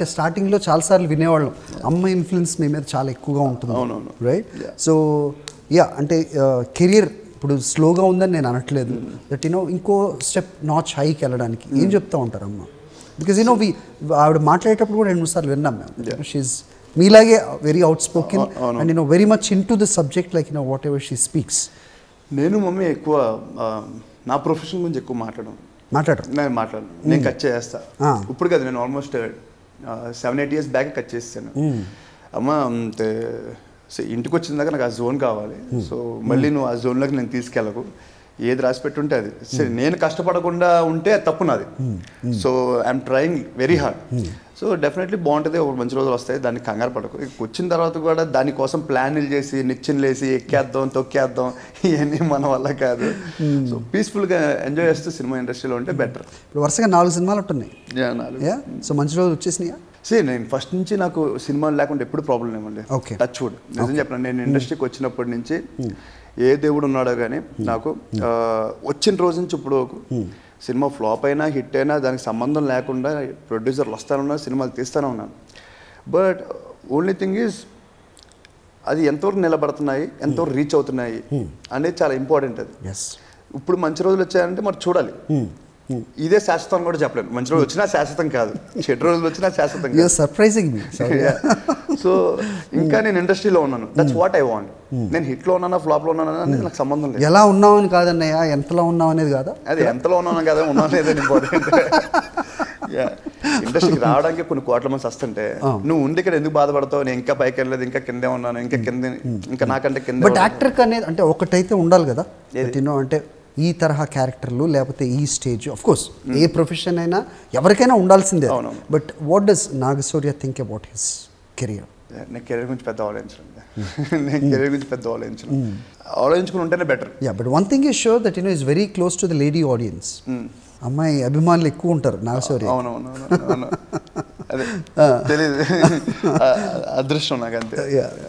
అంటే స్టార్టింగ్లో చాలాసార్లు వినేవాళ్ళం అమ్మ ఇన్ఫ్లుయెన్స్ మీ మీద చాలా ఎక్కువగా ఉంటుంది అవునవును. రైట్ సో యా అంటే కెరియర్ ఇప్పుడు స్లోగా ఉందని నేను అనట్లేదు దట్ యూనో ఇంకో స్టెప్ నాచ్ హైకి వెళ్ళడానికి ఏం చెప్తా ఉంటారు అమ్మ బికాజ్ యూనో వి ఆవిడ మాట్లాడేటప్పుడు కూడా రెండు మూడు సార్లు విన్నాం మేము షీఈ్ మీలాగే వెరీ అవుట్ స్పోకెన్ అవును. And you know very much into the subject like you know whatever she speaks నేను మమ్మీ ఎక్కువ ఆ, నా ప్రొఫెషన్ గురించి ఎక్కువ మాట్లాడను మాట్లాడరు నేను మాట్లాడను నేను కట్ చేస్తా ఆ. ఇప్పుడు కదా నేను almost seven eight years back cut చేస్తాను అమ్మ అంతే సో ఇంటికి వచ్చిన దాకా నాకు ఆ జోన్ కావాలి సో మళ్ళీ నువ్వు ఆ జోన్లోకి నేను తీసుకెళ్ళకు ఏది రాసి పెట్టుంటే అది సరే నేను కష్టపడకుండా ఉంటే అది తప్పు నాది so I'm trying very hard so definitely బాగుంటుంది ఒక మంచి రోజులు వస్తాయి దాన్ని కంగారు పడకు ఇక వచ్చిన తర్వాత కూడా దానికోసం ప్లాన్లు చేసి నిచ్చెనలు వేసి ఎక్కేద్దాం తొక్కేద్దాం ఇవన్నీ మన వల్ల కాదు సో పీస్ఫుల్గా ఎంజాయ్ చేస్తూ సినిమా ఇండస్ట్రీలో ఉంటే బెటర్ ఇప్పుడు వరుసగా నాలుగు సినిమాలు ఉంటున్నాయి జనాలు యా సో మంచి రోజు వచ్చేసినాయా సే నేను ఫస్ట్ నుంచి నాకు సినిమాలు లేకుండా ఎప్పుడు ప్రాబ్లం ఏమండి Okay. టచ్ వుడ్ నిజం చెప్పిన నేను ఇండస్ట్రీకి వచ్చినప్పటి నుంచి ఏ దేవుడు ఉన్నాడో కానీ నాకు ఆ, వచ్చిన రోజు నుంచి ఇప్పుడు వరకు సినిమా ఫ్లాప్ అయినా హిట్ అయినా దానికి సంబంధం లేకుండా ప్రొడ్యూసర్లు వస్తానున్నా సినిమాలు తీస్తూనే ఉన్నాను బట్ ఓన్లీ థింగ్ ఈజ్ అది ఎంతవరకు నిలబడుతున్నాయి ఎంతవరకు రీచ్ అవుతున్నాయి అనేది చాలా ఇంపార్టెంట్ అది ఎస్ ఇప్పుడు మంచి రోజులు వచ్చాయంటే మరి చూడాలి ఇదే శాశ్వతం అని కూడా చెప్పలేను మంచి రోజులు వచ్చినా శాశ్వతం కాదు చెడు రోజులు వచ్చినా శాశ్వతం కాదు యూఆర్ సర్ప్రైజింగ్ మీ సో ఇంకా నేను ఇండస్ట్రీలో ఉన్నాను దట్స్ వాట్ ఐ వాంట్ నేను హిట్ లో ఉన్నానా ఫ్లాప్ లో ఉన్నానా అనేది నాకు సంబంధం లేదు ఎలా ఉన్నామని కాదన్నయ్య ఎంతలో ఉన్నాం అనేది కాదా అది ఎంతలో ఉన్నాను కదా ఉన్నా లేదని ఇంపార్టెంట్ ఇండస్ట్రీకి రావడానికి కొన్ని కోట్ల మంది వస్తుంటే నువ్వు ఉండి ఇక్కడ ఎందుకు బాధపడతావు నేను ఇంకా పైకి వెళ్ళలేదు ఇంకా కిందే ఉన్నాను ఇంకా కింద ఇంకా నాకంటే కింద బట్ యాక్టర్ అనేది అంటే ఒకటైతే ఉండాలి కదా యూనో అంటే ఈ తరహా క్యారెక్టర్లు లేకపోతే ఈ స్టేజ్ ఆఫ్ కోర్స్ ఏ ప్రొఫెషన్ అయినా ఎవరికైనా ఉండాల్సిందే అవునవును. But what does Naga Shaurya think about his career నేను కెరీర్ గురించి పెద్ద ఆలోచించను నేను కెరీర్ గురించి పెద్ద ఆలోచించను ఆలోచించుకుని ఉంటేనే better yeah but one thing is sure that you know is very close to the lady audience అమ్మాయి అభిమానులు ఎక్కువ ఉంటారు నాగశౌర్య అవునవును అవును అదే తెలియదు అదృష్టం నాకు అంతే Yeah.